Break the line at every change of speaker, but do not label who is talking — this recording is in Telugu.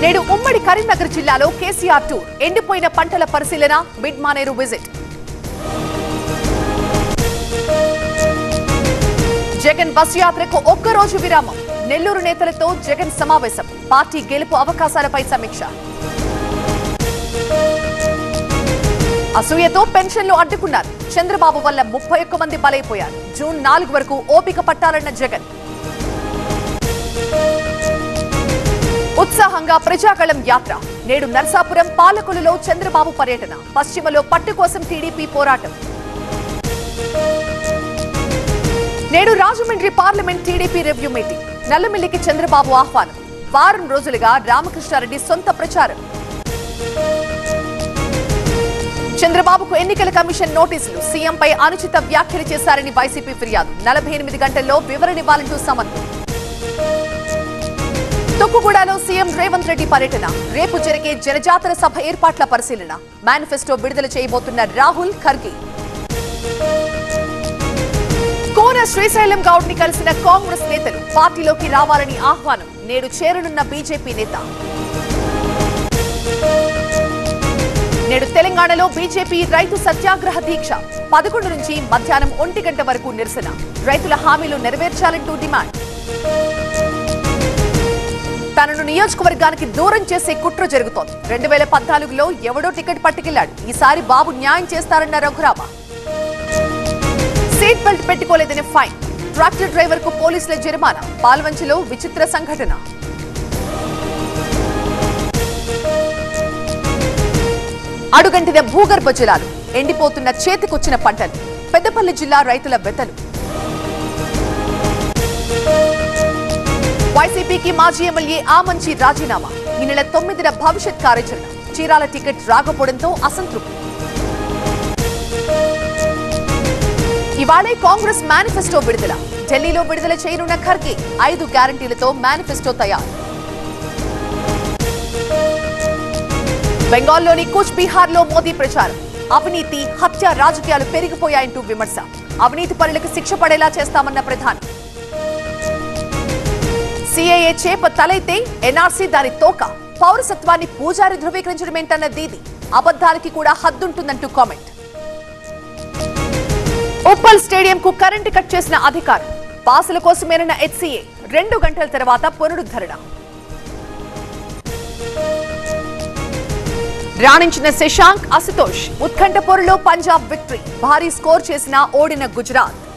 నేడు ఉమ్మడి కరీంనగర్ జిల్లాలో కేసీఆర్ టూర్ ఎండిపోయిన పంటల పరిశీలన mid Maneru visit Jagan bus యాత్రకు ఒక్కరోజు విరామం నెల్లూరు నేతలతో జగన్ సమావేశం పార్టీ గెలుపు అవకాశాలపై సమీక్ష అసూయతో పెన్షన్లు అడ్డుకున్నారు చంద్రబాబు వల్ల ముప్పై ఒక్క మంది బలైపోయారు జూన్ నాలుగు వరకు ఓపిక పట్టాలన్న జగన్ ఉత్సాహంగా ప్రజాగళం యాత్ర నేడు నర్సాపురం పాలకులలో చంద్రబాబు పర్యటన పశ్చిమలో పట్టు కోసం టీడీపీ పోరాటం నేడు Rajahmundry parliament TDP review meeting నల్లమిల్లికి చంద్రబాబు ఆహ్వానం వారం రోజులుగా రామకృష్ణారెడ్డి సొంత ప్రచారం చంద్రబాబుకు ఎన్నికల కమిషన్ నోటీసులు సీఎంపై అనుచిత వ్యాఖ్యలు చేశారని వైసీపీ ఫిర్యాదు నలభై ఎనిమిది గంటల్లో వివరణివ్వాలంటూ సమన్ తొక్కుగూడలో సీఎం రేవంత్ రెడ్డి పర్యటన రేపు జరిగే జనజాతర సభ ఏర్పాట్ల పరిశీలన మేనిఫెస్టో విడుదల చేయబోతున్న రాహుల్ ఖర్గే కోన శ్రీశైలం గౌడ్ ని కలిసిన కాంగ్రెస్ నేతలు పార్టీలోకి రావాలని ఆహ్వానం నేడు చేరనున్న బీజేపీ నేత నేడు తెలంగాణలో బీజేపీ రైతు సత్యాగ్రహ దీక్ష పదకొండు నుంచి మధ్యాహ్నం ఒంటి గంట వరకు నిరసన రైతుల హామీలు నెరవేర్చాలంటూ డిమాండ్ తనను నియోజకవర్గానికి దూరం చేసే కుట్ర జరుగుతోంది రెండు వేల పద్నాలుగులో ఎవడో టికెట్ పట్టుకెళ్లాడు ఈసారి బాబు న్యాయం చేస్తారన్న రఘురామ సీట్ బెల్ట్ పెట్టుకోలేదని ఫైన్ ట్రాక్టర్ డ్రైవర్ కు పోలీసుల జరిమానా పాల్వంచిలో విచిత్ర సంఘటన అడుగంటిన భూగర్భ జలాలు ఎండిపోతున్న చేతికొచ్చిన పంటలు పెద్దపల్లి జిల్లా రైతుల వెతలు వైసీపీకి మాజీ ఎమ్మెల్యే ఆమంచి రాజీనామా ఈ నెల తొమ్మిదిన భవిష్యత్ కార్యాచరణ చీరాల టికెట్ రాకపోవడంతో అసంతృప్తి ఇవాళే కాంగ్రెస్ మేనిఫెస్టో విడుదల ఢిల్లీలో విడుదల చేయనున్న ఖర్గే ఐదు గ్యారంటీలతో మేనిఫెస్టో తయారు బెంగాల్లోని కూచ్ బీహార్ లో మోదీ ప్రచారం అవినీతి హత్య రాజకీయాలు పెరిగిపోయాయంటూ విమర్శ అవినీతి పరులకు శిక్ష పడేలా చేస్తామన్న ప్రధాని సిఏఏ చేప తలైతే ఎన్ఆర్సీ దాని తోక పౌరసత్వాన్ని పూజారి ధృవీకరించడమేంటన్న దీది అబద్ధాలకి కూడా హద్దుంటుందంటూ కామెంట్ ఉప్పల్ స్టేడియం కు కరెంటు కట్ చేసిన అధికారులు పాసుల కోసమేనన్న హెచ్సీఏ రెండు గంటల తర్వాత పునరుద్ధరణ రాణించిన శశాంక్ అశుతోష్ ఉత్కంఠ పోరులో పంజాబ్ విక్టరీ భారీ స్కోర్ చేసిన ఓడిన గుజరాత్